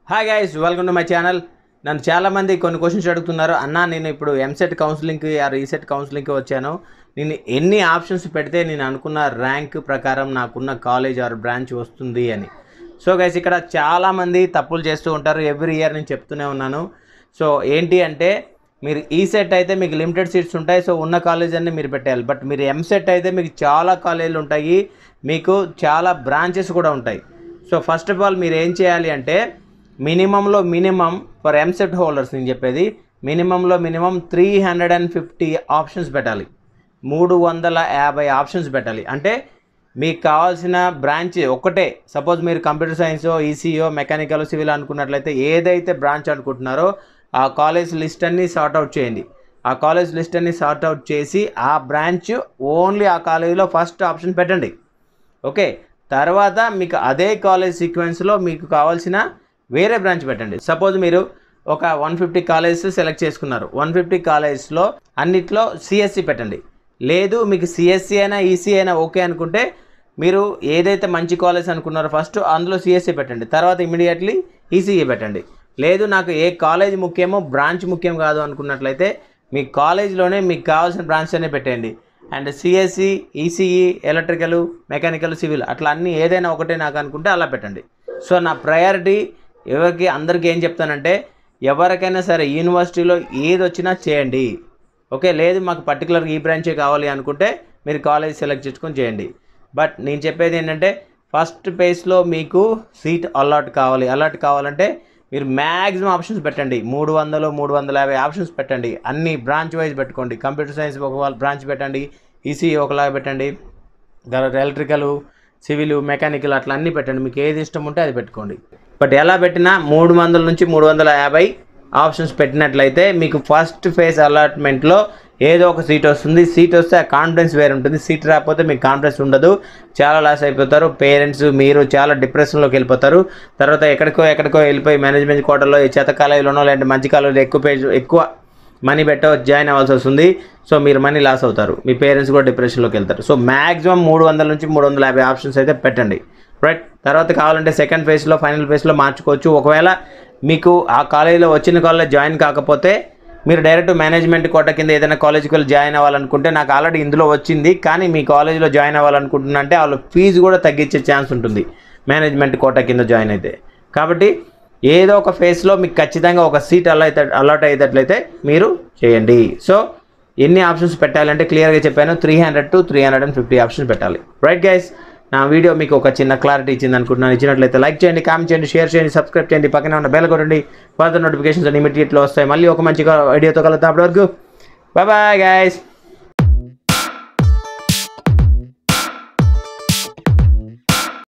hi guys welcome to my channel నన్ను చాలామంది కొన్ని క్వశ్చన్స్ అడుగుతున్నారు అన్న నేను ఇప్పుడు ఎంసెట్ కౌన్సిలింగ్కి ఆర్ ఈసెట్ కౌన్సిలింగ్కి వచ్చాను నేను ఎన్ని ఆప్షన్స్ పెడితే నేను అనుకున్న ర్యాంక్ ప్రకారం నాకున్న కాలేజ్ ఆర్ బ్రాంచ్ వస్తుంది అని సో గైస్ ఇక్కడ చాలామంది తప్పులు చేస్తూ ఉంటారు ఎవ్రీ ఇయర్ నేను చెప్తూనే ఉన్నాను సో ఏంటి అంటే మీరు ఈ సెట్ అయితే మీకు లిమిటెడ్ సీట్స్ ఉంటాయి సో ఉన్న కాలేజ్ అన్ని మీరు పెట్టాలి బట్ మీరు ఎంసెట్ అయితే మీకు చాలా కాలేజీలు ఉంటాయి మీకు చాలా బ్రాంచెస్ కూడా ఉంటాయి సో ఫస్ట్ ఆఫ్ ఆల్ మీరు ఏం చేయాలి అంటే మినిమంలో మినిమం ఫర్ ఎంసెట్ హోల్డర్స్ నేను చెప్పేది మినిమంలో minimum three hundred and fifty options పెట్టాలి మూడు వందల యాభై ఆప్షన్స్ పెట్టాలి అంటే మీకు కావాల్సిన బ్రాంచ్ ఒకటే సపోజ్ మీరు computer science ECE mechanical civil అనుకున్నట్లయితే ఏదైతే బ్రాంచ్ అనుకుంటున్నారో ఆ కాలేజ్ లిస్ట్ అన్ని సార్ట్ అవుట్ చేయండి ఆ కాలేజ్ లిస్ట్ అన్ని సార్ట్ అవుట్ చేసి ఆ బ్రాంచ్ ఓన్లీ ఆ కాలేజీలో ఫస్ట్ ఆప్షన్ పెట్టండి ఓకే తర్వాత మీకు అదే కాలేజ్ సీక్వెన్స్లో మీకు కావాల్సిన వేరే బ్రాంచ్ పెట్టండి సపోజ్ మీరు ఒక వన్ ఫిఫ్టీ కాలేజెస్ సెలెక్ట్ చేసుకున్నారు వన్ ఫిఫ్టీ కాలేజెస్లో అన్నిట్లో సిఎస్సి పెట్టండి లేదు మీకు సిఎస్సి అయినా ఈసీ అయినా ఓకే అనుకుంటే మీరు ఏదైతే మంచి కాలేజ్ అనుకున్నారో ఫస్ట్ అందులో సిఎస్సి పెట్టండి తర్వాత ఇమీడియట్లీ ఈసీఈ పెట్టండి లేదు నాకు ఏ కాలేజ్ ముఖ్యమో బ్రాంచ్ ముఖ్యం కాదు అనుకున్నట్లయితే మీ కాలేజ్లోనే మీకు కావాల్సిన బ్రాంచ్ అనే పెట్టండి and CSE ECE electrical mechanical civil అట్లా అన్నీ ఏదైనా ఒకటే నాకు అనుకుంటే అలా పెట్టండి సో నా ప్రయారిటీ ఎవరికి అందరికీ ఏం చెప్తానంటే ఎవరికైనా సరే యూనివర్సిటీలో ఏది వచ్చినా చేయండి ఓకే లేదు మాకు పర్టికులర్గా ఈ బ్రాంచే కావాలి అనుకుంటే మీరు కాలేజ్ సెలెక్ట్ చేసుకొని చేయండి బట్ నేను చెప్పేది ఏంటంటే ఫస్ట్ పేజ్లో మీకు సీట్ అలాట్ కావాలి అలాట్ కావాలంటే మీరు మ్యాక్సిమం ఆప్షన్స్ పెట్టండి మూడు వందలు మూడు వందల యాభై ఆప్షన్స్ పెట్టండి అన్ని బ్రాంచ్ వైజ్ పెట్టుకోండి కంప్యూటర్ సైన్స్ ఒక బ్రాంచ్ పెట్టండి ఈసీఈ ఒకలాగా పెట్టండి తర్వాత ఎలక్ట్రికల్ సివిల్ మెకానికల్ అట్లా అన్నీ పెట్టండి మీకు ఏది ఇష్టం ఉంటే అది పెట్టుకోండి బట్ ఎలా పెట్టినా మూడు వందల నుంచి మూడు వందల యాభై ఆప్షన్స్ పెట్టినట్లయితే మీకు ఫస్ట్ ఫేజ్ అలాట్మెంట్లో ఏదో ఒక సీట్ వస్తుంది సీట్ వస్తే ఆ కాన్ఫిడెన్స్ వేరే ఉంటుంది సీట్ రాకపోతే మీకు కాన్ఫిడెన్స్ ఉండదు చాలా లాస్ అయిపోతారు పేరెంట్స్ మీరు చాలా డిప్రెషన్లోకి వెళ్ళిపోతారు తర్వాత ఎక్కడికో ఎక్కడికో వెళ్ళిపోయి మేనేజ్మెంట్ కోటలో ఈ చెత్త కాలేజీలోనో లేదంటే మంచి కాలేజీలో ఎక్కువ పేజ్ ఎక్కువ మనీ పెట్టో జాయిన్ అవ్వాల్సి వస్తుంది సో మీరు మనీ లాస్ అవుతారు మీ పేరెంట్స్ కూడా డిప్రెషన్లోకి వెళ్తారు సో మ్యాక్సిమం మూడు వందల నుంచి మూడు వందల యాభై ఆప్షన్స్ అయితే పెట్టండి రైట్ తర్వాత కావాలంటే సెకండ్ ఫేజ్లో ఫైనల్ ఫేజ్లో మార్చుకోవచ్చు ఒకవేళ మీకు ఆ కాలేజీలో వచ్చిన కాలేజ్ జాయిన్ కాకపోతే మీరు డైరెక్ట్ మేనేజ్మెంట్ కోట కింద ఏదైనా కాలేజ్కి వెళ్ళి జాయిన్ అవ్వాలనుకుంటే నాకు ఆల్రెడీ ఇందులో వచ్చింది కానీ మీ కాలేజీలో జాయిన్ అవ్వాలనుకుంటున్నా అంటే వాళ్ళ ఫీజు కూడా తగ్గించే ఛాన్స్ ఉంటుంది మేనేజ్మెంట్ కోట కింద జాయిన్ అయితే కాబట్టి ఏదో ఒక ఫేస్లో మీకు ఖచ్చితంగా ఒక సీట్ అలా అయితే అలాట్ అయ్యేటట్లయితే మీరు చేయండి సో ఎన్ని ఆప్షన్స్ పెట్టాలంటే క్లియర్గా చెప్పాను three hundred to three hundred and fifty options పెట్టాలి రైట్ గైస్ నా వీడియో మీకు ఒక చిన్న క్లారిటీ ఇచ్చింది అనుకుంటున్నాను ఇచ్చినట్లయితే లైక్ చేయండి కామెంట్ చేయండి షేర్ చేయండి సబ్స్క్రైబ్ చేయండి పక్కనే ఉన్న బెల్ కొట్టండి ఫర్దర్ నోటిఫికేషన్స్ అని ఇమీడియట్లో వస్తాయి మళ్ళీ ఒక మంచిగా వీడియోతో కలుద్దాం అప్పటివరకు బాయ్ బాయ్ గైస్